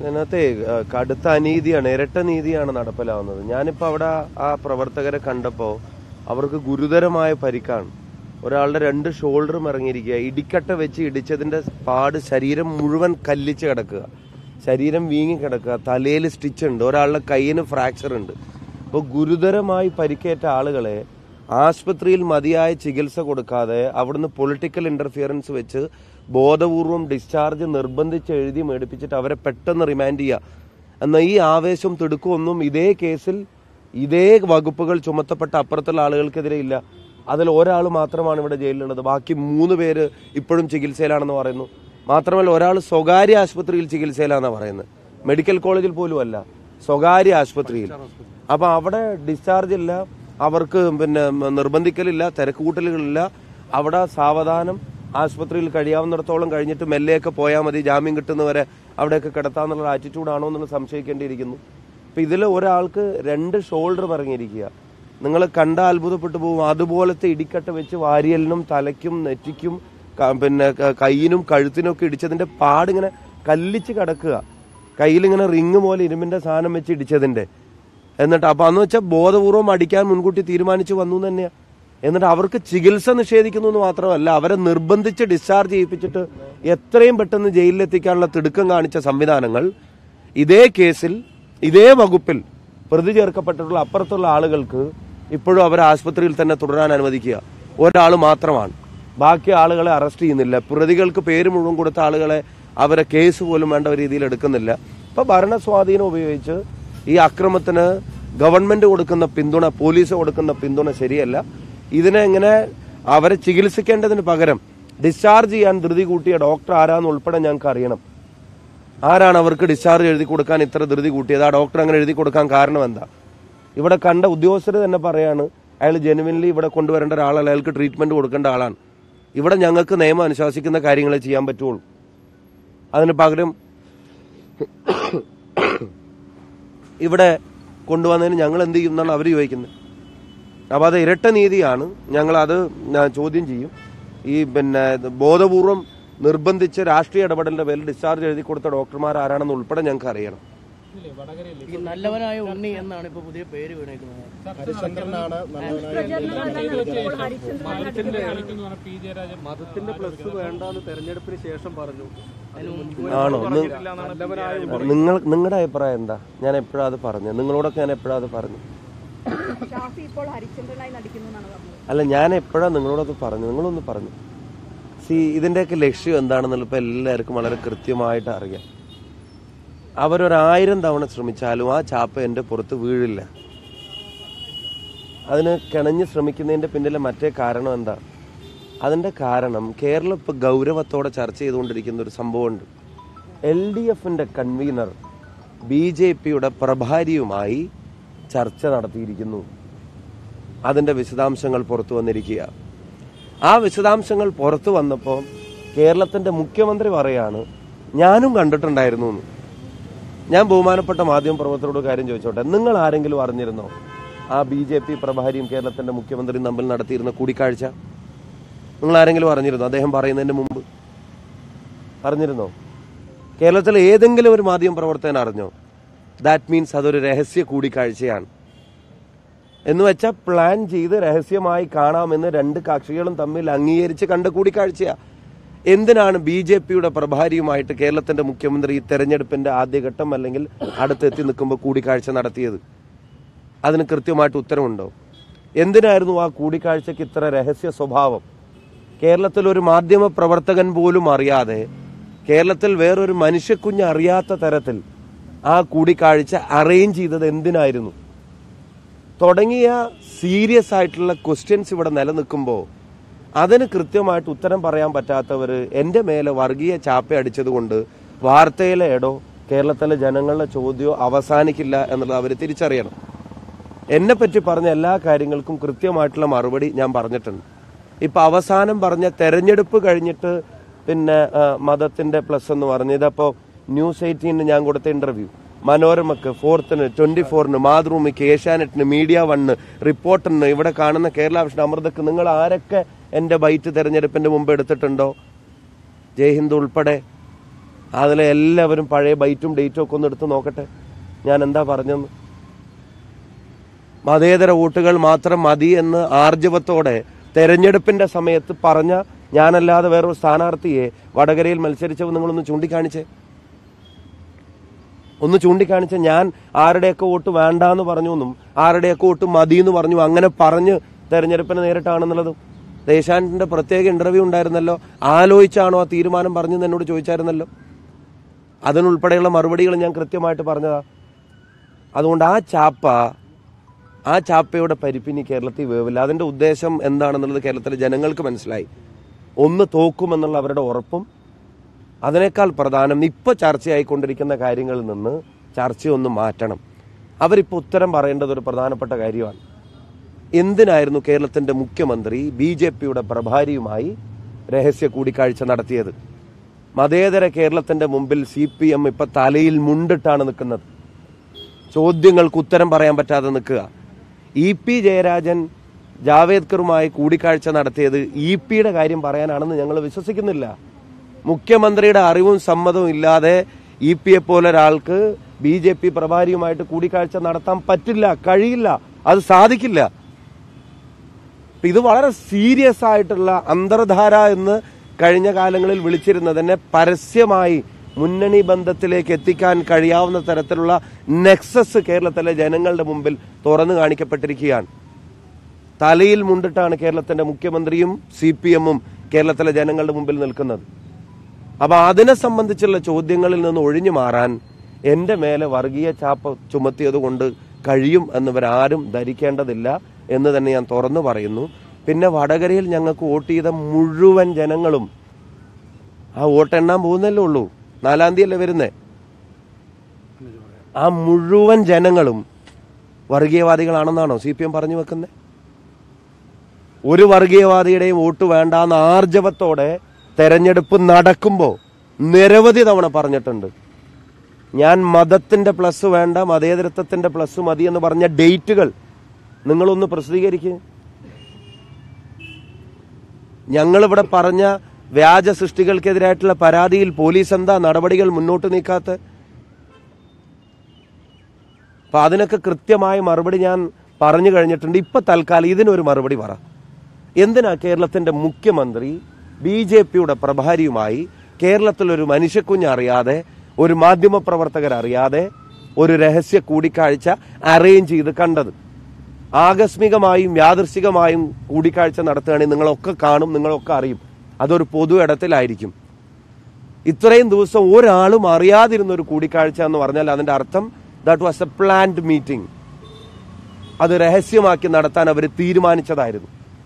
ഇതിനകത്തെ ആ, കടുത്ത അനീതിയാണ് ഇരട്ട നീതിയാണ് നടപ്പിലാവുന്നത് ഞാനിപ്പോ അവിടെ ആ പ്രവർത്തകരെ കണ്ടപ്പോ അവർക്ക് ഗുരുതരമായ പരിക്കാണ് ഒരാളുടെ രണ്ട് ഷോൾഡറും ഇറങ്ങിയിരിക്കുക ഇടിക്കട്ട വെച്ച് ഇടിച്ചതിന്റെ പാട് ശരീരം മുഴുവൻ കല്ലിച്ച് കിടക്കുക ശരീരം വീങ്ങി കിടക്കുക തലയിൽ സ്റ്റിച്ച് ഉണ്ട് ഒരാളുടെ കയ്യിന് ഫ്രാക്ചർ ഉണ്ട് അപ്പോൾ ഗുരുതരമായി പരിക്കേറ്റ ആളുകളെ ആശുപത്രിയിൽ മതിയായ ചികിത്സ കൊടുക്കാതെ അവിടുന്ന് പൊളിറ്റിക്കൽ ഇന്റർഫിയറൻസ് വെച്ച് ബോധപൂർവം ഡിസ്ചാർജ് നിർബന്ധിച്ച് എഴുതി മേടിപ്പിച്ചിട്ട് അവരെ പെട്ടെന്ന് റിമാൻഡ് ചെയ്യുക എന്നാൽ ഈ ആവേശം തിടുക്കമൊന്നും ഇതേ കേസിൽ ഇതേ വകുപ്പുകൾ ചുമത്തപ്പെട്ട അപ്പുറത്തുള്ള ആളുകൾക്കെതിരെ ഇല്ല അതിൽ ഒരാൾ മാത്രമാണ് ഇവിടെ ജയിലിലുള്ളത് ബാക്കി മൂന്ന് പേര് ഇപ്പോഴും ചികിത്സയിലാണെന്ന് പറയുന്നു മാത്രമല്ല ഒരാൾ സ്വകാര്യ ആശുപത്രിയിൽ ചികിത്സയിലാണെന്നാണ് പറയുന്നത് മെഡിക്കൽ കോളേജിൽ പോലും അല്ല സ്വകാര്യ ആശുപത്രിയിൽ അപ്പൊ അവിടെ ഡിസ്ചാർജ് ഇല്ല അവർക്ക് പിന്നെ നിർബന്ധിക്കലില്ല തിരക്കുകൂട്ടലുകളില്ല അവിടെ സാവധാനം ആശുപത്രിയിൽ കഴിയാവുന്നിടത്തോളം കഴിഞ്ഞിട്ട് മെല്ലെയൊക്കെ പോയാൽ മതി ജാമ്യം കിട്ടുന്നവരെ അവിടെയൊക്കെ കിടത്താന്നുള്ള ആറ്റിറ്റ്യൂഡാണോ എന്നുള്ള സംശയിക്കേണ്ടിയിരിക്കുന്നു അപ്പൊ ഇതിൽ ഒരാൾക്ക് രണ്ട് ഷോൾഡർ ഇറങ്ങിയിരിക്കുക നിങ്ങൾ കണ്ട അത്ഭുതപ്പെട്ടു പോകും അതുപോലത്തെ ഇടിക്കട്ട വെച്ച് വാരിയലിനും തലയ്ക്കും നെറ്റിക്കും ക- പിന്നെ ക- കയ്യിനും കഴുത്തിനും ഒക്കെ ഇടിച്ചതിന്റെ പാടിങ്ങനെ കല്ലിച്ച് കിടക്കുക കയ്യിലിങ്ങനെ റിങ് പോലെ ഇരുമ്പിന്റെ സാധനം വെച്ച് ഇടിച്ചതിന്റെ എന്നിട്ട് അപ്പൊ അന്ന് വെച്ചാൽ ബോധപൂർവം അടിക്കാൻ മുൻകൂട്ടി തീരുമാനിച്ചു വന്നു എന്ന് തന്നെയാ എന്നിട്ട് അവർക്ക് ചികിത്സ നിഷേധിക്കുന്നു എന്ന് മാത്രമല്ല അവരെ നിർബന്ധിച്ച് ഡിസ്ചാർജ് ചെയ്യിപ്പിച്ചിട്ട് എത്രയും പെട്ടെന്ന് ജയിലിലെത്തിക്കാനുള്ള തിടുക്കം കാണിച്ച സംവിധാനങ്ങൾ ഇതേ കേസിൽ ഇതേ വകുപ്പിൽ പ്രതി ചേർക്കപ്പെട്ടിട്ടുള്ള അപ്പുറത്തുള്ള ആളുകൾക്ക് ഇപ്പോഴും അവർ ആശുപത്രിയിൽ തന്നെ തുടരാൻ അനുവദിക്കുക ഒരാൾ മാത്രമാണ് ബാക്കി ആളുകളെ അറസ്റ്റ് ചെയ്യുന്നില്ല പ്രതികൾക്ക് പേര് മുഴുവൻ കൊടുത്ത ആളുകളെ അവരെ കേസ് പോലും വേണ്ട രീതിയിൽ എടുക്കുന്നില്ല ഇപ്പൊ ഭരണ സ്വാധീനം ഉപയോഗിച്ച് ഈ അക്രമത്തിന് ഗവൺമെന്റ് കൊടുക്കുന്ന പിന്തുണ പോലീസ് കൊടുക്കുന്ന പിന്തുണ ശരിയല്ല ഇതിനെ ഇങ്ങനെ അവരെ ചികിത്സിക്കേണ്ടതിന് പകരം ഡിസ്ചാർജ് ചെയ്യാൻ ധൃതി കൂട്ടിയ ഡോക്ടർ ആരാന്ന് ഉൾപ്പെടെ ഞങ്ങൾക്ക് അറിയണം ആരാണ് അവർക്ക് ഡിസ്ചാർജ് എഴുതി കൊടുക്കാൻ ഇത്ര ധൃതി കൂട്ടിയത് ആ ഡോക്ടർ അങ്ങനെ എഴുതി കൊടുക്കാൻ കാരണം എന്താ ഇവിടെ കണ്ട ഉദ്യോഗസ്ഥർ തന്നെ പറയാണ് അയാൾ ജെനുവിൻലി ഇവിടെ കൊണ്ടുവരേണ്ട ഒരാളല്ല അയാൾക്ക് ട്രീറ്റ്മെന്റ് കൊടുക്കേണ്ട ആളാണ് ഇവിടെ ഞങ്ങൾക്ക് നിയമം അനുശാസിക്കുന്ന കാര്യങ്ങളെ ചെയ്യാൻ പറ്റുള്ളൂ അതിന് പകരം ഇവിടെ കൊണ്ടുവന്നതിന് ഞങ്ങൾ എന്ത് ചെയ്യും എന്നാണ് അവർ ചോദിക്കുന്നത് അപ്പോൾ അത് ഇരട്ട നീതിയാണ് ഞങ്ങൾ അത് ചോദ്യം ചെയ്യും ഈ പിന്നെ ഇത് ബോധപൂർവം നിർബന്ധിച്ച് രാഷ്ട്രീയ ഇടപെടലിന്റെ പേരിൽ ഡിസ്ചാർജ് എഴുതി കൊടുത്ത ഡോക്ടർമാർ ആരാണെന്ന് ഉൾപ്പെടെ ഞങ്ങൾക്ക് അറിയണം ഈ നല്ലവനായ ഉണ്ണി എന്നാണ് ഇപ്പൊ പുതിയ പേര് വീണേക്കുന്നത് ഹരിശങ്കരനാണ് മതത്തിന്റെ പ്ലസ് വേണ്ടെന്ന് തെരഞ്ഞെടുപ്പിന് ശേഷം പറഞ്ഞു ആണോ നി- നിങ്ങൾ നിങ്ങളുടെ അഭിപ്രായം എന്താ ഞാൻ എപ്പോഴാ അത് പറഞ്ഞത് നിങ്ങളോടൊക്കെ ഞാൻ എപ്പോഴാ അത് പറഞ്ഞു ഷാഫി ഇപ്പോൾ ഹരിചന്ദ്രനായി നടിക്കുന്നു എന്നാണ് പറഞ്ഞത് അല്ല ഞാൻ എപ്പോഴാ നിങ്ങളോടത് പറഞ്ഞു നിങ്ങളൊന്ന് പറഞ്ഞു സി ഇതിന്റെയൊക്കെ ലക്ഷ്യം എന്താണെന്നുള്ള ഇപ്പൊ എല്ലാവർക്കും വളരെ കൃത്യമായിട്ട് അറിയാം അവരൊരായിരം തവണ ശ്രമിച്ചാലും ആ ചാപ്പ എന്റെ പുറത്ത് വീഴില്ല അതിന് കിണഞ്ഞ് ശ്രമിക്കുന്നതിന്റെ പിന്നിലെ മറ്റേ കാരണം എന്താ അതിന്റെ കാരണം കേരളം ഇപ്പൊ ഗൗരവത്തോടെ ചർച്ച ചെയ്തുകൊണ്ടിരിക്കുന്ന ഒരു സംഭവമുണ്ട് എൽ ഡി എഫിന്റെ കൺവീനർ ബി ജെ പിയുടെ പ്രഭാരിയുമായി ചർച്ച നടത്തിയിരിക്കുന്നു അതിന്റെ വിശദാംശങ്ങൾ പുറത്തു വന്നിരിക്കുക ആ വിശദാംശങ്ങൾ പുറത്തു വന്നപ്പോൾ കേരളത്തിന്റെ മുഖ്യമന്ത്രി പറയാണ് ഞാനും കണ്ടിട്ടുണ്ടായിരുന്നു എന്ന് ഞാൻ ബഹുമാനപ്പെട്ട മാധ്യമ പ്രവർത്തകരോട് കാര്യം ചോദിച്ചോട്ടെ നിങ്ങൾ ആരെങ്കിലും അറിഞ്ഞിരുന്നോ ആ ബി ജെ പി പ്രഭാരിയും കേരളത്തിന്റെ മുഖ്യമന്ത്രിയും തമ്മിൽ നടത്തിയിരുന്ന കൂടിക്കാഴ്ച നിങ്ങൾ ആരെങ്കിലും അറിഞ്ഞിരുന്നോ അദ്ദേഹം പറയുന്നതിന് മുമ്പ് അറിഞ്ഞിരുന്നോ കേരളത്തിലെ ഏതെങ്കിലും ഒരു മാധ്യമ പ്രവർത്തകൻ അറിഞ്ഞോ ദാറ്റ് മീൻസ് അതൊരു രഹസ്യ കൂടിക്കാഴ്ചയാണ് എന്ന് വെച്ചാൽ പ്ലാൻ ചെയ്ത് രഹസ്യമായി കാണാമെന്ന് രണ്ട് കക്ഷികളും തമ്മിൽ അംഗീകരിച്ച് കണ്ട കൂടിക്കാഴ്ചയാ എന്തിനാണ് ബി ജെ പിയുടെ പ്രഭാരിയുമായിട്ട് കേരളത്തിന്റെ മുഖ്യമന്ത്രി ഈ തെരഞ്ഞെടുപ്പിന്റെ ആദ്യഘട്ടം അല്ലെങ്കിൽ അടുത്തെത്തി നിൽക്കുമ്പോൾ കൂടിക്കാഴ്ച നടത്തിയത് അതിന് കൃത്യമായിട്ട് ഉത്തരവുണ്ടോ എന്തിനായിരുന്നു ആ കൂടിക്കാഴ്ചയ്ക്ക് ഇത്ര രഹസ്യ സ്വഭാവം കേരളത്തിൽ ഒരു മാധ്യമ പ്രവർത്തകൻ പോലും അറിയാതെ കേരളത്തിൽ വേറൊരു മനുഷ്യക്കുഞ്ഞ് അറിയാത്ത തരത്തിൽ ആ കൂടിക്കാഴ്ച അറേഞ്ച് ചെയ്തത് എന്തിനായിരുന്നു തുടങ്ങിയ സീരിയസ് ആയിട്ടുള്ള ക്വസ്റ്റ്യൻസ് ഇവിടെ നിലനിൽക്കുമ്പോൾ അതിന് കൃത്യമായിട്ട് ഉത്തരം പറയാൻ പറ്റാത്തവർ എൻ്റെ മേലെ വർഗീയ ചാപ്പ അടിച്ചതുകൊണ്ട് വാർത്തയിലെ ഇടോ കേരളത്തിലെ ജനങ്ങളുടെ ചോദ്യമോ അവസാനിക്കില്ല എന്നുള്ളത് അവർ തിരിച്ചറിയണം എന്നെ പറ്റി പറഞ്ഞ എല്ലാ കാര്യങ്ങൾക്കും കൃത്യമായിട്ടുള്ള മറുപടി ഞാൻ പറഞ്ഞിട്ടുണ്ട് ഇപ്പൊ അവസാനം പറഞ്ഞ തെരഞ്ഞെടുപ്പ് കഴിഞ്ഞിട്ട് പിന്നെ ആ, മതത്തിന്റെ പ്ലസ് എന്ന് പറഞ്ഞു ഇതപ്പോ ന്യൂസ് എയ്റ്റീന് ഞാൻ കൊടുത്ത ഇന്റർവ്യൂ മനോരമക്ക് ഫോർത്തിന് ട്വന്റി ഫോറിന് മാതൃഭൂമിക്ക് ഏഷ്യാനെറ്റിന് മീഡിയ വണ്ണ് റിപ്പോർട്ടറിന് ഇവിടെ കാണുന്ന കേരള വിഷ്ണു അമൃതക്ക് നിങ്ങൾ ആരൊക്കെ എന്റെ ബൈറ്റ് തെരഞ്ഞെടുപ്പിന്റെ മുമ്പ് എടുത്തിട്ടുണ്ടോ ജയ്ഹിന്ദ് ഉൾപ്പെടെ അതിലെ എല്ലാവരും പഴയ ബൈറ്റും ഡേറ്റും ഒക്കെ ഒന്ന് എടുത്ത് നോക്കട്ടെ ഞാൻ എന്താ പറഞ്ഞെന്ന് മതേതര വോട്ടുകൾ മാത്രം മതി എന്ന് ആർജവത്തോടെ തെരഞ്ഞെടുപ്പിന്റെ സമയത്ത് പറഞ്ഞ ഞാനല്ലാതെ വേറൊരു സ്ഥാനാർത്ഥിയെ വടകരയിൽ മത്സരിച്ചപ്പോൾ നിങ്ങളൊന്ന് ചൂണ്ടിക്കാണിച്ചേ ഒന്ന് ചൂണ്ടിക്കാണിച്ച ഞാൻ ആരുടെയൊക്കെ വോട്ട് വേണ്ട എന്ന് പറഞ്ഞു എന്നും ആരുടെയൊക്കെ വോട്ട് മതി എന്ന് പറഞ്ഞു അങ്ങനെ പറഞ്ഞ് തെരഞ്ഞെടുപ്പിന് നേരിട്ടാണെന്നുള്ളതും ദേശാന്റിന്റെ പ്രത്യേക ഇന്റർവ്യൂ ഉണ്ടായിരുന്നല്ലോ ആലോചിച്ചാണോ ആ തീരുമാനം പറഞ്ഞെന്ന് എന്നോട് ചോദിച്ചായിരുന്നല്ലോ അതിനുൾപ്പെടെയുള്ള മറുപടികൾ ഞാൻ കൃത്യമായിട്ട് പറഞ്ഞതാ അതുകൊണ്ട് ആ ചാപ്പ ആ ചാപ്പയുടെ പരിപ്പിനി കേരളത്തിൽ വേവില്ല അതിന്റെ ഉദ്ദേശം എന്താണെന്നുള്ളത് കേരളത്തിലെ ജനങ്ങൾക്ക് മനസ്സിലായി ഒന്ന് തോക്കുമെന്നുള്ള അവരുടെ ഉറപ്പും അതിനേക്കാൾ പ്രധാനം ഇപ്പോൾ ചർച്ചയായിക്കൊണ്ടിരിക്കുന്ന കാര്യങ്ങളിൽ നിന്ന് ചർച്ചയൊന്ന് മാറ്റണം അവരിപ്പോൾ ഉത്തരം പറയേണ്ടത് ഒരു പ്രധാനപ്പെട്ട കാര്യമാണ് എന്തിനായിരുന്നു കേരളത്തിന്റെ മുഖ്യമന്ത്രി ബി ജെ പിയുടെ പ്രഭാരിയുമായി രഹസ്യ കൂടിക്കാഴ്ച നടത്തിയത് മതേതര കേരളത്തിന്റെ മുമ്പിൽ സി പി എം ഇപ്പൊ തലയിൽ മുണ്ടിട്ടാണ് നിൽക്കുന്നത് ചോദ്യങ്ങൾക്ക് ഉത്തരം പറയാൻ പറ്റാതെ നിൽക്കുക ഇ പി ജയരാജൻ ജാവേദ്കറുമായി കൂടിക്കാഴ്ച നടത്തിയത് ഇ പിയുടെ കാര്യം പറയാനാണെന്ന് ഞങ്ങൾ വിശ്വസിക്കുന്നില്ല മുഖ്യമന്ത്രിയുടെ അറിവും സമ്മതവും ഇല്ലാതെ ഇ പിയെ പോലെ ഒരാൾക്ക് ബി ജെ പി പ്രഭാരിയുമായിട്ട് കൂടിക്കാഴ്ച നടത്താൻ പറ്റില്ല കഴിയില്ല അത് സാധിക്കില്ല അപ്പൊ ഇത് വളരെ സീരിയസ് ആയിട്ടുള്ള അന്തർധാര എന്ന് കഴിഞ്ഞ കാലങ്ങളിൽ വിളിച്ചിരുന്നതിനെ പരസ്യമായി മുന്നണി ബന്ധത്തിലേക്ക് എത്തിക്കാൻ കഴിയാവുന്ന തരത്തിലുള്ള നെക്സസ് കേരളത്തിലെ ജനങ്ങളുടെ മുമ്പിൽ തുറന്നു കാണിക്കപ്പെട്ടിരിക്കുകയാണ് തലയിൽ മുണ്ടിട്ടാണ് കേരളത്തിന്റെ മുഖ്യമന്ത്രിയും സി പി എമ്മും കേരളത്തിലെ ജനങ്ങളുടെ മുമ്പിൽ നിൽക്കുന്നത് അപ്പൊ അതിനെ സംബന്ധിച്ചുള്ള ചോദ്യങ്ങളിൽ നിന്ന് ഒഴിഞ്ഞു മാറാൻ എന്റെ മേലെ വർഗീയ ചാപ്പ ചുമത്തിയത് കൊണ്ട് കഴിയും എന്നിവരാരും ധരിക്കേണ്ടതില്ല എന്ന് തന്നെ ഞാൻ തുറന്നു പറയുന്നു പിന്നെ വടകരയിൽ ഞങ്ങൾക്ക് വോട്ട് ചെയ്ത മുഴുവൻ ജനങ്ങളും ആ വോട്ട് എണ്ണാൻ പോകുന്നല്ലേ ഉള്ളൂ നാലാം തീയതി അല്ലേ വരുന്നേ ആ മുഴുവൻ ജനങ്ങളും വർഗീയവാദികളാണെന്നാണോ സി പി എം പറഞ്ഞു വെക്കുന്നത് ഒരു വർഗീയവാദിയുടെയും വോട്ട് വേണ്ടാന്ന് ആർജവത്തോടെ തെരഞ്ഞെടുപ്പ് നടക്കുമ്പോൾ നിരവധി തവണ പറഞ്ഞിട്ടുണ്ട് ഞാൻ മതത്തിന്റെ പ്ലസ് വേണ്ട മതേതരത്വത്തിന്റെ പ്ലസ് മതി എന്ന് പറഞ്ഞ ഡേറ്റുകൾ നിങ്ങളൊന്ന് പ്രസിദ്ധീകരിക്കുക ഞങ്ങളിവിടെ പറഞ്ഞ വ്യാജ സൃഷ്ടികൾക്കെതിരായിട്ടുള്ള പരാതിയിൽ പോലീസ് എന്താ നടപടികൾ മുന്നോട്ട് നീക്കാത്ത അപ്പൊ അതിനൊക്കെ കൃത്യമായ മറുപടി ഞാൻ പറഞ്ഞു കഴിഞ്ഞിട്ടുണ്ട് ഇപ്പൊ തൽക്കാലം ഇതിനൊരു മറുപടി പറ എന്തിനാ കേരളത്തിന്റെ മുഖ്യമന്ത്രി ബി ജെ പിയുടെ പ്രഭാരിയുമായി കേരളത്തിലൊരു മനുഷ്യക്കുഞ്ഞ് അറിയാതെ ഒരു മാധ്യമ പ്രവർത്തകർ അറിയാതെ ഒരു രഹസ്യ കൂടിക്കാഴ്ച അറേഞ്ച് ചെയ്ത് കണ്ടത് ആകസ്മികമായും യാദൃശികമായും കൂടിക്കാഴ്ച നടത്തുകയാണെങ്കിൽ നിങ്ങളൊക്കെ കാണും നിങ്ങളൊക്കെ അറിയും അതൊരു പൊതു ഇടത്തിലായിരിക്കും ഇത്രയും ദിവസം ഒരാളും അറിയാതിരുന്ന ഒരു കൂടിക്കാഴ്ച എന്ന് പറഞ്ഞാൽ അതിന്റെ അർത്ഥം that was a planned meeting അത് രഹസ്യമാക്കി നടത്താൻ അവർ തീരുമാനിച്ചതായിരുന്നു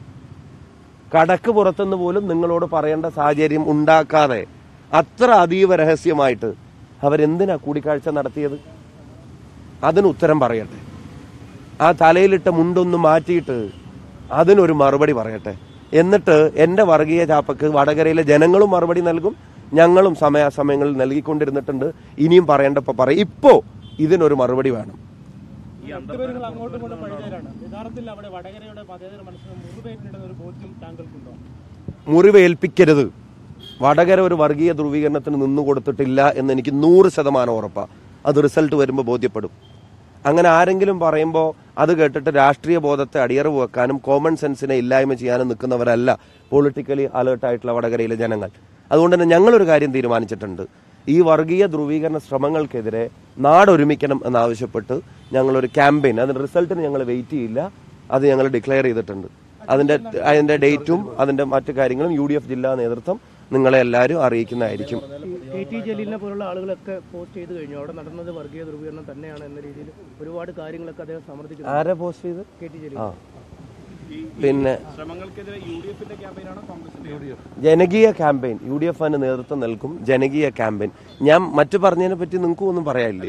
കടക്ക് പുറത്തുനിന്ന് പോലും നിങ്ങളോട് പറയേണ്ട സാഹചര്യം ഉണ്ടാക്കാതെ അത്ര അതീവ രഹസ്യമായിട്ട് അവരെന്തിനാ കൂടിക്കാഴ്ച നടത്തിയത് അതിന് ഉത്തരം പറയട്ടെ ആ തലയിലിട്ട മുണ്ടൊന്ന് മാറ്റിയിട്ട് അതിനൊരു മറുപടി പറയട്ടെ എന്നിട്ട് എന്റെ വർഗീയ ചാപ്പക്ക് വടകരയിലെ ജനങ്ങളും മറുപടി നൽകും ഞങ്ങളും സമയാസമയങ്ങളിൽ നൽകിക്കൊണ്ടിരുന്നിട്ടുണ്ട് ഇനിയും പറയേണ്ടപ്പോ പറയും ഇപ്പോ ഇതിനൊരു മറുപടി വേണം രണ്ടുപേരും അങ്ങോട്ടും ഇങ്ങോട്ടും പഴിചാരാണ് യഥാർത്ഥത്തിൽ അവിടെ വടകരയുടെ മതേതര മനസ്സിന് മുറിവേറ്റിടുന്ന ഒരു ബോധ്യം താങ്കൾക്കുണ്ടോ മുറിവേൽപ്പിക്കരുത് വടകര ഒരു വർഗീയ ധ്രുവീകരണത്തിന് നിന്നു കൊടുത്തിട്ടില്ല എന്ന് എനിക്ക് നൂറ് ശതമാനം ഉറപ്പാ അത് റിസൾട്ട് വരുമ്പോൾ ബോധ്യപ്പെടും അങ്ങനെ ആരെങ്കിലും പറയുമ്പോൾ അത് കേട്ടിട്ട് രാഷ്ട്രീയ ബോധത്തെ അടിയറവ് വെക്കാനും കോമൺ സെൻസിനെ ഇല്ലായ്മ ചെയ്യാനും നിൽക്കുന്നവരല്ല പൊളിറ്റിക്കലി അലേർട്ടായിട്ടുള്ള വടകരയിലെ ജനങ്ങൾ അതുകൊണ്ട് തന്നെ ഞങ്ങളൊരു കാര്യം തീരുമാനിച്ചിട്ടുണ്ട് ഈ വർഗീയ ധ്രുവീകരണ ശ്രമങ്ങൾക്കെതിരെ നാടൊരുമിക്കണം എന്നാവശ്യപ്പെട്ട് ഞങ്ങളൊരു ക്യാമ്പയിൻ അതിന്റെ റിസൾട്ടിന് ഞങ്ങൾ വെയിറ്റ് ചെയ്യില്ല അത് ഞങ്ങൾ ഡിക്ലെയർ ചെയ്തിട്ടുണ്ട് അതിന്റെ അതിന്റെ ഡേറ്റും അതിന്റെ മറ്റു കാര്യങ്ങളും യു ഡി എഫ് ജില്ലാ നേതൃത്വം നിങ്ങളെ എല്ലാവരും അറിയിക്കുന്നതായിരിക്കും കെ ടി ജലീലിനെ പോലുള്ള ആളുകളൊക്കെ പോസ്റ്റ് ചെയ്ത് കഴിഞ്ഞു അവിടെ നടന്നത് വർഗീയ ധ്രുവീകരണം തന്നെയാണ് എന്ന രീതിയിൽ ഒരുപാട് കാര്യങ്ങളൊക്കെ അദ്ദേഹം സമർത്ഥിക്കുന്നു ആരെ പോസ്റ്റ് ചെയ്ത് കെ ടി ജലീൽ ആ പിന്നെ ശ്രമങ്ങൾക്കെതിരെ യു ഡി എഫിന്റെ ക്യാമ്പയിനാണോ കോൺഗ്രസിന്റെ ജനകീയ ക്യാമ്പയിൻ യു ഡി എഫ് അതിന് നേതൃത്വം നൽകും ജനകീയ ക്യാമ്പയിൻ ഞാൻ മറ്റു പറഞ്ഞതിനെ പറ്റി നിങ്ങൾക്ക് ഒന്നും പറയാനില്ലേ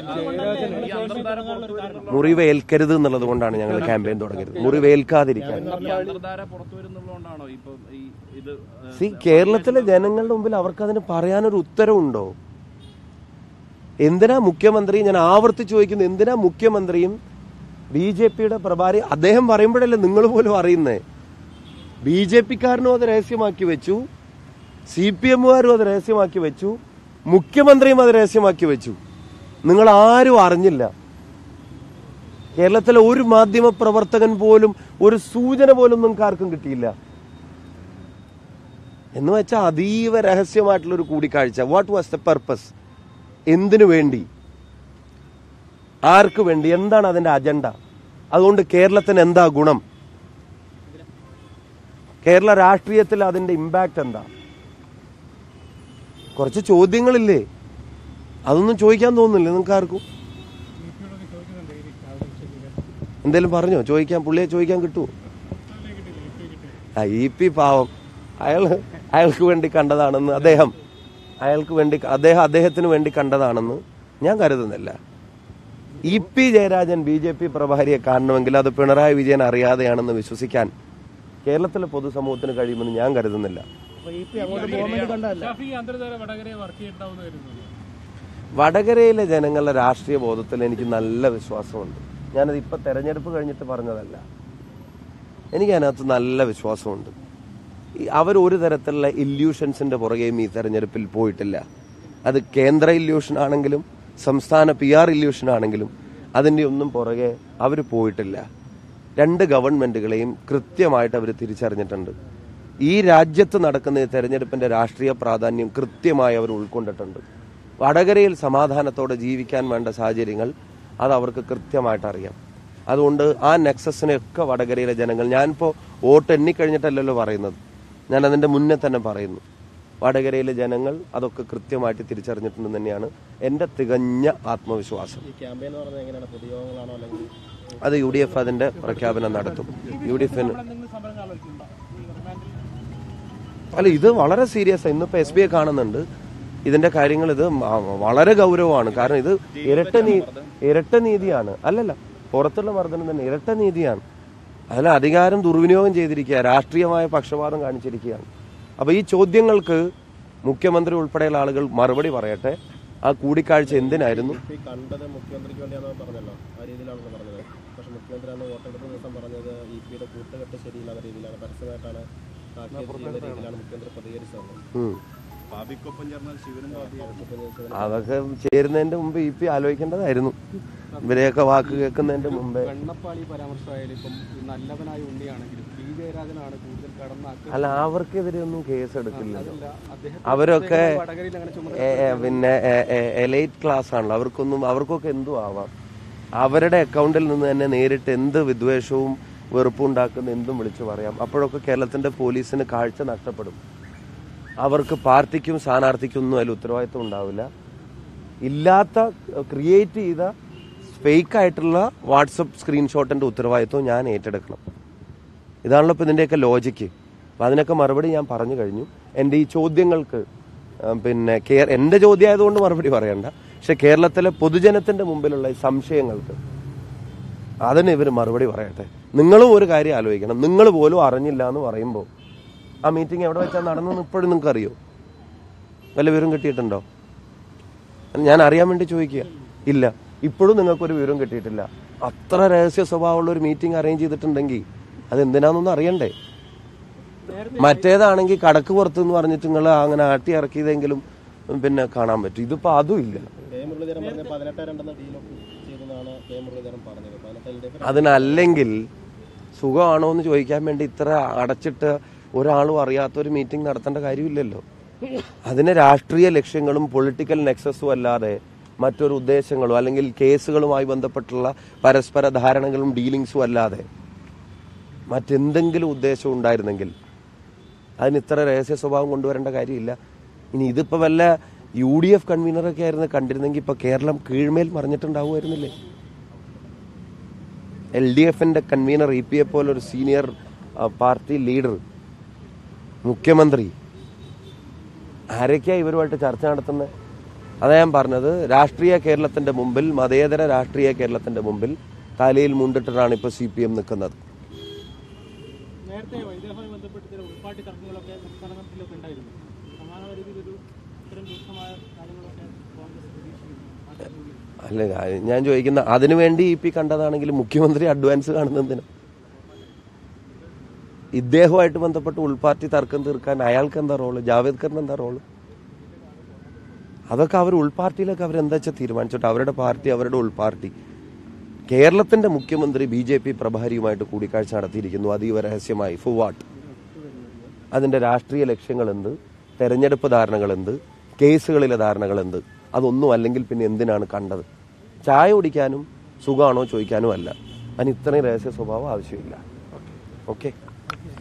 മുറിവേൽക്കരുത് എന്നുള്ളത് കൊണ്ടാണ് ഞങ്ങൾ ക്യാമ്പയിൻ തുടങ്ങിയത് മുറിവേൽക്കാതിരിക്കാൻ ഈ അന്തർധാര പുറത്തു വരുന്നുള്ളതുകൊണ്ടാണോ ഇപ്പൊ ഈ ഇത് സി കേരളത്തിലെ ജനങ്ങളുടെ മുമ്പിൽ അവർക്ക് അതിന് പറയാനൊരു ഉത്തരവുണ്ടോ എന്തിനാ മുഖ്യമന്ത്രി ഞാൻ ആവർത്തിച്ച് ചോദിക്കുന്നു എന്തിനാ മുഖ്യമന്ത്രിയും ബി ജെ പിയുടെ പ്രഭാരി അദ്ദേഹം പറയുമ്പോഴല്ലേ നിങ്ങൾ പോലും അറിയുന്നേ ബി ജെ പിക്കാരനും അത് രഹസ്യമാക്കി വെച്ചു സി പി എമ്മുകാരും അത് രഹസ്യമാക്കി വെച്ചു മുഖ്യമന്ത്രിയും അത് രഹസ്യമാക്കി വെച്ചു നിങ്ങൾ ആരും അറിഞ്ഞില്ല കേരളത്തിലെ ഒരു മാധ്യമ പ്രവർത്തകൻ പോലും ഒരു സൂചന പോലും നിങ്ങൾക്ക് ആർക്കും കിട്ടിയില്ല എന്ന് വെച്ചാൽ അതീവ രഹസ്യമായിട്ടുള്ള ഒരു കൂടിക്കാഴ്ച വാട്ട് വാസ് ദ പർപ്പസ് എന്തിനു വേണ്ടി ആർക്ക് വേണ്ടി എന്താണ് അതിന്റെ അജണ്ട അതുകൊണ്ട് കേരളത്തിന് എന്താ ഗുണം കേരള രാഷ്ട്രീയത്തിൽ അതിന്റെ ഇമ്പാക്ട് എന്താ കുറച്ച് ചോദ്യങ്ങളില്ലേ അതൊന്നും ചോദിക്കാൻ തോന്നുന്നില്ല നിങ്ങൾക്ക് ആർക്കും എന്തേലും പറഞ്ഞോ ചോദിക്കാൻ പുള്ളിയെ ചോദിക്കാൻ കിട്ടുമോ ആ ഇ പി പാവം അയാൾ അയാൾക്ക് വേണ്ടി കണ്ടതാണെന്ന് അദ്ദേഹം അയാൾക്ക് വേണ്ടി അദ്ദേഹം അദ്ദേഹത്തിന് വേണ്ടി കണ്ടതാണെന്ന് ഞാൻ കരുതുന്നില്ല E P Jayarajan B J P പ്രഭാരിയെ കാണണമെങ്കിൽ അത് പിണറായി വിജയൻ അറിയാതെയാണെന്ന് വിശ്വസിക്കാൻ കേരളത്തിലെ പൊതുസമൂഹത്തിന് കഴിയുമെന്ന് ഞാൻ കരുതുന്നില്ല അപ്പൊ ഇ പി അങ്ങോട്ട് പോകാൻ വേണ്ടി കണ്ടതല്ല ഷാഫി അന്തർധാര വടകരയെ വർക്ക് ചെയ്തിട്ടുണ്ടാവുന്ന കരുതുന്നു വടകരയിലെ ജനങ്ങളുടെ രാഷ്ട്രീയ ബോധത്തിൽ എനിക്ക് നല്ല വിശ്വാസമുണ്ട് ഞാനത് ഇപ്പൊ തെരഞ്ഞെടുപ്പ് കഴിഞ്ഞിട്ട് പറഞ്ഞതല്ല എനിക്ക് അതിനകത്ത് നല്ല വിശ്വാസമുണ്ട് ഈ അവർ ഒരു തരത്തിലുള്ള ഇല്യൂഷൻസിന്റെ പുറകെയും ഈ തെരഞ്ഞെടുപ്പിൽ പോയിട്ടില്ല അത് കേന്ദ്ര ഇല്യൂഷൻ ആണെങ്കിലും സംസ്ഥാന പി ആർ ഇല്യൂഷൻ ആണെങ്കിലും അതിൻ്റെ ഒന്നും പുറകെ അവർ പോയിട്ടില്ല രണ്ട് ഗവൺമെന്റുകളെയും കൃത്യമായിട്ട് അവർ തിരിച്ചറിഞ്ഞിട്ടുണ്ട് ഈ രാജ്യത്ത് നടക്കുന്ന ഈ തെരഞ്ഞെടുപ്പിന്റെ രാഷ്ട്രീയ പ്രാധാന്യം കൃത്യമായി അവർ ഉൾക്കൊണ്ടിട്ടുണ്ട് വടകരയിൽ സമാധാനത്തോടെ ജീവിക്കാൻ വേണ്ട സാഹചര്യങ്ങൾ അത് അവർക്ക് കൃത്യമായിട്ട് അറിയാം അതുകൊണ്ട് ആ നെക്സസിനെയൊക്കെ വടകരയിലെ ജനങ്ങൾ ഞാനിപ്പോൾ വോട്ട് എണ്ണിക്കഴിഞ്ഞിട്ടല്ലല്ലോ പറയുന്നത് ഞാൻ അതിന്റെ മുന്നേ തന്നെ പറയുന്നു വടകരയിലെ ജനങ്ങൾ അതൊക്കെ കൃത്യമായിട്ട് തിരിച്ചറിഞ്ഞിട്ടുണ്ടെന്ന് തന്നെയാണ് എൻ്റെ തികഞ്ഞ ആത്മവിശ്വാസം ഈ ക്യാമ്പയിൻ എന്ന് പറഞ്ഞാൽ എങ്ങനെയാണ് പൊതുയോഗങ്ങളാണോ അല്ലെങ്കിൽ അത് യു ഡി എഫ് അതിന്റെ പ്രഖ്യാപനം നടത്തും യു ഡി എഫിന് എന്തെങ്കിലും സമരം ആലോചിക്കുന്നുണ്ടോ ഈ റിമാൻഡിൽ അല്ല ഇത് വളരെ സീരിയസ് ഇന്നിപ്പോ എസ് ബി ഐ കാണുന്നുണ്ട് ഇതിന്റെ കാര്യങ്ങൾ ഇത് മ- വളരെ ഗൗരവമാണ് കാരണം ഇത് ഇരട്ട നീ ഇരട്ട നീതിയാണ് അല്ലല്ല പുറത്തുള്ള മർദ്ദനം തന്നെ ഇരട്ട നീതിയാണ് അതിൽ അധികാരം ദുർവിനിയോഗം ചെയ്തിരിക്കുക രാഷ്ട്രീയമായ പക്ഷപാതം കാണിച്ചിരിക്കുകയാണ് അപ്പൊ ഈ ചോദ്യങ്ങൾക്ക് മുഖ്യമന്ത്രി ഉൾപ്പെടെയുള്ള ആളുകൾ മറുപടി പറയട്ടെ ആ കൂടിക്കാഴ്ച എന്തിനായിരുന്നു ഈ കണ്ടത് മുഖ്യമന്ത്രിക്ക് വേണ്ടിയാണെന്ന് പറഞ്ഞല്ലോ ആ രീതിയിലാണല്ലോ പറഞ്ഞത് പക്ഷെ മുഖ്യമന്ത്രി അന്ന് വോട്ടെടുപ്പ് ദിവസം പറഞ്ഞത് ഇ പിയുടെ കൂട്ടുകെട്ട് ശരിയില്ലാത്ത രീതിയിലാണ് പരസ്യമായിട്ടാണ് താക്കീത് ചെയ്യുന്ന രീതിയിലാണ് മുഖ്യമന്ത്രി പ്രതികരിച്ചത് ഉം. പാപിക്കൊപ്പം ചേർന്നാൽ ശിവനും പാപിയാവും അതൊക്കെ ചേരുന്നതിന്റെ മുമ്പ് ഇ പി ആലോചിക്കേണ്ടതായിരുന്നു ഇവരെയൊക്കെ വാക്ക് കേൾക്കുന്നതിന്റെ മുമ്പേ വെണ്ണപ്പാളി പരാമർശമായാലും ഇപ്പം ഈ നല്ലവനായ ഉണ്ണിയാണെങ്കിലും പി ജയരാജനാണ് കൂടുതൽ കടന്നാക്കി അല്ല അവർക്കെതിരെ ഒന്നും കേസ് എടുക്കില്ലല്ലോ അതല്ല അദ്ദേഹം അവരൊക്കെ വടകരയിൽ അങ്ങനെ ചുമതല എ- എ- പിന്നെ എലൈറ്റ് ക്ലാസ് ആണല്ലോ അവർക്കൊന്നും അവർക്കൊക്കെ എന്തും ആവാം അവരുടെ അക്കൗണ്ടിൽ നിന്ന് തന്നെ നേരിട്ട് എന്ത് വിദ്വേഷവും വെറുപ്പും ഉണ്ടാക്കുന്ന എന്തും വിളിച്ചു പറയാം അപ്പോഴൊക്കെ കേരളത്തിന്റെ പോലീസിന് കാഴ്ച നഷ്ടപ്പെടും അവർക്ക് പാർട്ടിക്കും സ്ഥാനാർത്ഥിക്കും ഒന്നും അതിൽ ഉത്തരവാദിത്വം ഉണ്ടാവില്ല ഇല്ലാത്ത ക്രിയേറ്റ് ചെയ്ത ഫേക്ക് ആയിട്ടുള്ള വാട്സപ്പ് സ്ക്രീൻഷോട്ടിന്റെ ഉത്തരവാദിത്വം ഞാൻ ഏറ്റെടുക്കണം ഇതാണല്ലോ ഇപ്പൊ ഇതിന്റെയൊക്കെ ലോജിക്ക് അപ്പൊ അതിനൊക്കെ മറുപടി ഞാൻ പറഞ്ഞു കഴിഞ്ഞു എൻ്റെ ഈ ചോദ്യങ്ങൾക്ക് ആ, പിന്നെ കേ- എൻ്റെ ചോദ്യം ആയതുകൊണ്ട് മറുപടി പറയണ്ട പക്ഷെ കേരളത്തിലെ പൊതുജനത്തിന്റെ മുമ്പിലുള്ള ഈ സംശയങ്ങൾക്ക് അതിന് ഇവർ മറുപടി പറയട്ടെ നിങ്ങളും ഒരു കാര്യം ആലോചിക്കണം നിങ്ങൾ പോലും അറിഞ്ഞില്ല എന്ന് പറയുമ്പോൾ ആ മീറ്റിംഗ് എവിടെ വെച്ചാൽ നടന്നെന്ന് ഇപ്പോഴും നിങ്ങൾക്ക് അറിയോ വല്ല വിവരം കിട്ടിയിട്ടുണ്ടോ ഞാൻ അറിയാൻ വേണ്ടി ചോദിക്കുക ഇല്ല ഇപ്പോഴും നിങ്ങൾക്കൊരു വിവരം കിട്ടിയിട്ടില്ല അത്ര രഹസ്യ സ്വഭാവമുള്ള ഒരു മീറ്റിംഗ് അറേഞ്ച് ചെയ്തിട്ടുണ്ടെങ്കിൽ അത് എന്തിനാണെന്നൊന്നും അറിയണ്ടേ മറ്റേതാണെങ്കിൽ കടക്ക് പുറത്ത് എന്ന് പറഞ്ഞിട്ട് നിങ്ങൾ അങ്ങനെ ആട്ടി ഇറക്കിയതെങ്കിലും പിന്നെ കാണാൻ പറ്റും ഇതിപ്പോ അതും ഇല്ല കെ മുരളീധരൻ പറഞ്ഞ പതിനെട്ട് രണ്ടെന്ന ഡീലൊക്കെ ചെയ്തെന്നാണ് കെ മുരളീധരൻ പറഞ്ഞത് പതിനെട്ട് എൽ ഡി എഫ് അതിനല്ലെങ്കിൽ സുഖമാണോ എന്ന് ചോദിക്കാൻ വേണ്ടി ഇത്ര അടച്ചിട്ട് ഒരാളും അറിയാത്ത ഒരു മീറ്റിംഗ് നടത്തേണ്ട കാര്യമില്ലല്ലോ അതിന് രാഷ്ട്രീയ ലക്ഷ്യങ്ങളും പൊളിറ്റിക്കൽ നെക്സസും അല്ലാതെ മറ്റൊരു ഉദ്ദേശങ്ങളോ അല്ലെങ്കിൽ കേസുകളുമായി ബന്ധപ്പെട്ടുള്ള പരസ്പര ധാരണകളും ഡീലിങ്സും അല്ലാതെ മറ്റെന്തെങ്കിലും ഉദ്ദേശം ഉണ്ടായിരുന്നെങ്കിൽ അതിന് ഇത്ര രഹസ്യ സ്വഭാവം കൊണ്ടുവരേണ്ട കാര്യമില്ല ഇനി ഇതിപ്പോ വല്ല യു ഡി എഫ് കൺവീനറൊക്കെ ആയിരുന്നു കണ്ടിരുന്നെങ്കിൽ ഇപ്പൊ കേരളം കീഴ്മേൽ മറിഞ്ഞിട്ടുണ്ടാവുമായിരുന്നില്ലേ എൽ ഡി എഫിന്റെ കൺവീനർ ഇ പി എ പോലെ ഒരു സീനിയർ പാർട്ടി ലീഡർ മുഖ്യമന്ത്രി ആരൊക്കെയാ ഇവരുമായിട്ട് ചർച്ച നടത്തുന്നത് അതാ ഞാൻ പറഞ്ഞത് രാഷ്ട്രീയ കേരളത്തിന്റെ മുമ്പിൽ മതേതര രാഷ്ട്രീയ കേരളത്തിന്റെ മുമ്പിൽ തലയിൽ മുണ്ടിട്ടിട്ടാണ് ഇപ്പൊ സി പി എം നിൽക്കുന്നത് നേരത്തെ ഇതുമായി ബന്ധപ്പെട്ട് ചില ഉൾപ്പാട്ടി തർക്കങ്ങളൊക്കെ സംസ്ഥാനത്തിലൊക്കെ ഉണ്ടായിരുന്നു സമാന രീതിയിലൊരു ഇത്തരം രൂക്ഷമായ കാര്യങ്ങളൊക്കെ കോൺഗ്രസ് പ്രതീക്ഷിക്കുന്നു അല്ല ഞാൻ- ഞാൻ ചോദിക്കുന്ന അതിനുവേണ്ടി ഇ പി കണ്ടതാണെങ്കിൽ മുഖ്യമന്ത്രി അഡ്വാൻസ് കാണുന്നതിന് ഇദ്ദേഹവുമായിട്ട് ബന്ധപ്പെട്ട് ഉൾപാർട്ടി തർക്കം തീർക്കാൻ അയാൾക്ക് എന്താ റോള് ജാവേദ്കറിന് എന്താ റോള് അതൊക്കെ അവർ ഉൾപാർട്ടിയിലൊക്കെ അവരെന്താ വെച്ചാൽ തീരുമാനിച്ചോട്ടെ അവരുടെ പാർട്ടി അവരുടെ ഉൾപാർട്ടി കേരളത്തിന്റെ മുഖ്യമന്ത്രി ബി ജെ പി പ്രഭാരിയുമായിട്ട് കൂടിക്കാഴ്ച നടത്തിയിരിക്കുന്നു അതീവ രഹസ്യമായി ഫു വാട്ട് അതിന്റെ രാഷ്ട്രീയ ലക്ഷ്യങ്ങൾ എന്ത് തെരഞ്ഞെടുപ്പ് ധാരണകൾ എന്ത് കേസുകളിലെ ധാരണകൾ എന്ത് അതൊന്നും അല്ലെങ്കിൽ പിന്നെ എന്തിനാണ് കണ്ടത് ചായ കുടിക്കാനും സുഖമാണോ ചോദിക്കാനും അല്ല അതിന് ഇത്രയും രഹസ്യ സ്വഭാവം ആവശ്യമില്ല ഓക്കെ